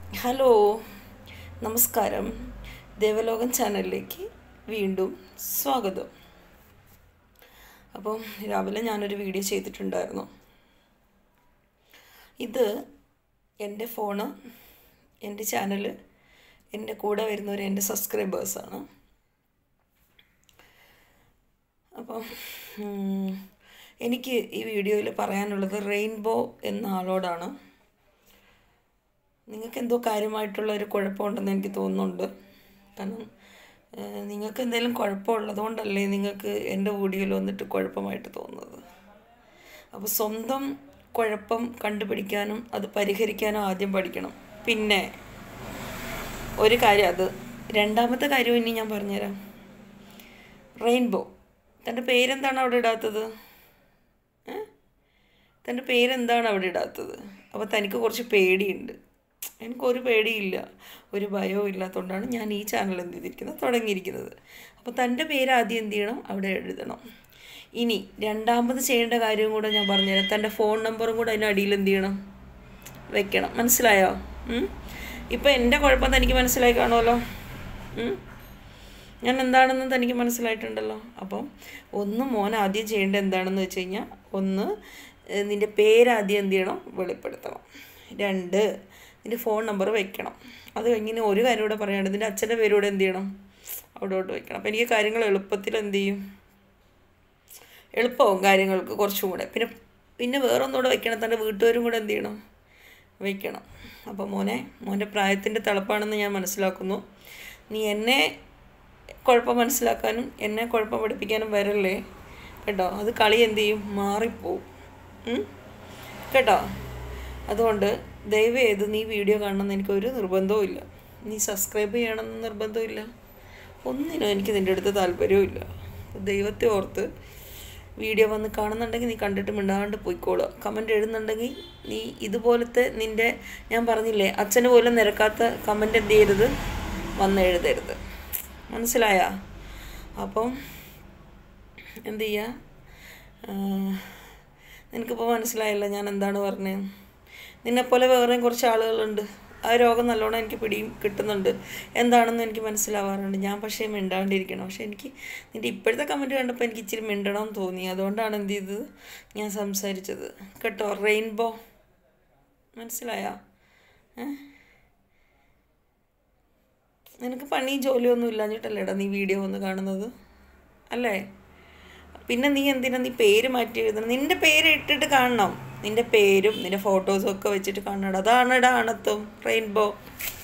Hello നമസ്കാരം ദേവലോകം ചാനലിലേക്ക് വീണ്ടും സ്വാഗതം അപ്പം രാവിലെ ഞാനൊരു വീഡിയോ ചെയ്തിട്ടുണ്ടായിരുന്നു ഇത് എൻ്റെ ഫോണ് എൻ്റെ ചാനൽ എൻ്റെ കൂടെ വരുന്നവർ എൻ്റെ സബ്സ്ക്രൈബേഴ്സാണ് അപ്പം ഉം, എനിക്ക് ഈ വീഡിയോയിൽ പറയാനുള്ളത് റെയിൻബോ എന്ന ആളോടാണ് നിങ്ങൾക്ക് എന്തോ കാര്യമായിട്ടുള്ള ഒരു കുഴപ്പമുണ്ടെന്ന് എനിക്ക് തോന്നുന്നുണ്ട് കാരണം ഏഹ്, നിങ്ങൾക്ക് എന്തെങ്കിലും കുഴപ്പമുള്ളതുകൊണ്ടല്ലേ നിങ്ങൾക്ക് എൻ്റെ വീഡിയോയിൽ വന്നിട്ട് കുഴപ്പമായിട്ട് തോന്നുന്നത് അപ്പോൾ സ്വന്തം കുഴപ്പം കണ്ടുപിടിക്കാനും അത് പരിഹരിക്കാനും ആദ്യം പഠിക്കണം പിന്നെ ഒരു കാര്യം അത് രണ്ടാമത്തെ കാര്യം ഇനി ഞാൻ പറഞ്ഞുതരാം റെയിൻബോ തൻ്റെ പേരെന്താണ് അവിടെ ഇടാത്തത് ഏ? തൻ്റെ പേരെന്താണ് അവിടെ ഇടാത്തത് അപ്പോൾ തനിക്ക് കുറച്ച് പേടിയുണ്ട് എനിക്കൊരു പേടിയില്ല ഒരു ഭയവും ഇല്ലാത്തതുകൊണ്ടാണ് ഞാൻ ഈ ചാനൽ എന്ത് ചെയ്തിരിക്കുന്നത് തുടങ്ങിയിരിക്കുന്നത് അപ്പോൾ തൻ്റെ പേര് ആദ്യം എന്ത് ചെയ്യണം അവിടെ എഴുതണം ഇനി രണ്ടാമത് ചെയ്യേണ്ട കാര്യം കൂടെ ഞാൻ പറഞ്ഞുതരാം തൻ്റെ ഫോൺ നമ്പറും കൂടെ അതിൻ്റെ അടിയിൽ എന്ത് ചെയ്യണം വെക്കണം മനസ്സിലായോ ഉം? ഇപ്പം എൻ്റെ കുഴപ്പം തനിക്ക് മനസ്സിലായി കാണുമല്ലോ ഉം? ഞാൻ എന്താണെന്ന് തനിക്ക് മനസ്സിലായിട്ടുണ്ടല്ലോ അപ്പം ഒന്ന് മോൻ ആദ്യം ചെയ്യേണ്ടത് എന്താണെന്ന് വെച്ച് കഴിഞ്ഞാൽ ഒന്ന് ഏഹ് നിൻ്റെ പേരാദ്യം എന്ത് ചെയ്യണം വെളിപ്പെടുത്തണം രണ്ട് നിൻ്റെ ഫോൺ നമ്പർ വെക്കണം അത് കഴിഞ്ഞ് ഇനി ഒരു കാര്യം കൂടെ പറയാനുണ്ട് നിൻ്റെ അച്ഛൻ്റെ പേരൂടെ എന്ത് ചെയ്യണം അവിടോട്ട് വെക്കണം അപ്പം എനിക്ക് കാര്യങ്ങൾ എളുപ്പത്തിൽ എന്ത് ചെയ്യും എളുപ്പമാവും കാര്യങ്ങൾക്ക് കുറച്ചും കൂടെ പിന്നെ പിന്നെ വേറൊന്നുകൂടെ വെക്കണം തൻ്റെ വീട്ടുകാരും കൂടെ എന്ത് ചെയ്യണം വെക്കണം അപ്പോൾ മോനെ മോൻ്റെ പ്രായത്തിൻ്റെ തിളപ്പാണെന്ന് ഞാൻ മനസ്സിലാക്കുന്നു നീ എന്നെ കുഴപ്പം മനസ്സിലാക്കാനും എന്നെ കുഴപ്പം പഠിപ്പിക്കാനും വരല്ലേ കേട്ടോ അത് കളി എന്ത് ചെയ്യും മാറിപ്പോവും ഉം? കേട്ടോ അതുകൊണ്ട് ദയവ് ചെയ്ത് നീ വീഡിയോ കാണണമെന്ന് എനിക്ക് ഒരു നിർബന്ധവും ഇല്ല നീ സബ്സ്ക്രൈബ് ചെയ്യണമെന്ന് നിർബന്ധമില്ല ഒന്നിനും എനിക്ക് നിൻ്റെ അടുത്ത് താല്പര്യവും ഇല്ല അപ്പോൾ ദൈവത്തെ ഓർത്ത് വീഡിയോ വന്ന് കാണുന്നുണ്ടെങ്കിൽ നീ കണ്ടിട്ട് മിണ്ടാണ്ട് പോയിക്കോളുക കമൻറ്റ് എഴുതുന്നുണ്ടെങ്കിൽ നീ ഇതുപോലത്തെ നിൻ്റെ ഞാൻ പറഞ്ഞില്ലേ അച്ഛന് പോലും നിരക്കാത്ത കമൻറ്റ് എന്ത് ചെയ്യരുത് വന്ന് എഴുതരുത് മനസ്സിലായ അപ്പം എന്ത് ചെയ്യുക നിനക്കിപ്പോൾ മനസ്സിലായല്ലോ ഞാൻ എന്താണ് പറഞ്ഞത് നിന്നെപ്പോലെ വേറെയും കുറച്ച് ആളുകളുണ്ട് ആ രോഗം നല്ലോണം എനിക്ക് പിടിയും കിട്ടുന്നുണ്ട് എന്താണെന്ന് എനിക്ക് മനസ്സിലാവാറുണ്ട് ഞാൻ പക്ഷേ മിണ്ടാണ്ടിരിക്കണം പക്ഷേ എനിക്ക് നിൻ്റെ ഇപ്പോഴത്തെ കമൻറ്റ് കണ്ടപ്പോൾ എനിക്ക് ഇച്ചിരി മിണ്ടണമെന്ന് തോന്നി അതുകൊണ്ടാണ് എന്ത് ചെയ്തത് ഞാൻ സംസാരിച്ചത് കേട്ടോ റെയിൻബോ മനസ്സിലായോ ഏ നിനക്ക് പണി ജോലിയൊന്നും ഇല്ലാഞ്ഞിട്ടല്ലേടാ നീ വീഡിയോ വന്ന് കാണുന്നത് അല്ലേ പിന്നെ നീ എന്തിനാ നീ പേര് മാറ്റി എഴുതണം നിന്റെ പേര് ഇട്ടിട്ട് കാണണം നിന്റെ പേരും നിന്റെ ഫോട്ടോസും ഒക്കെ വെച്ചിട്ട് കാണണം അതാണ് ഇടാ അണത്തും റെയിൻബോ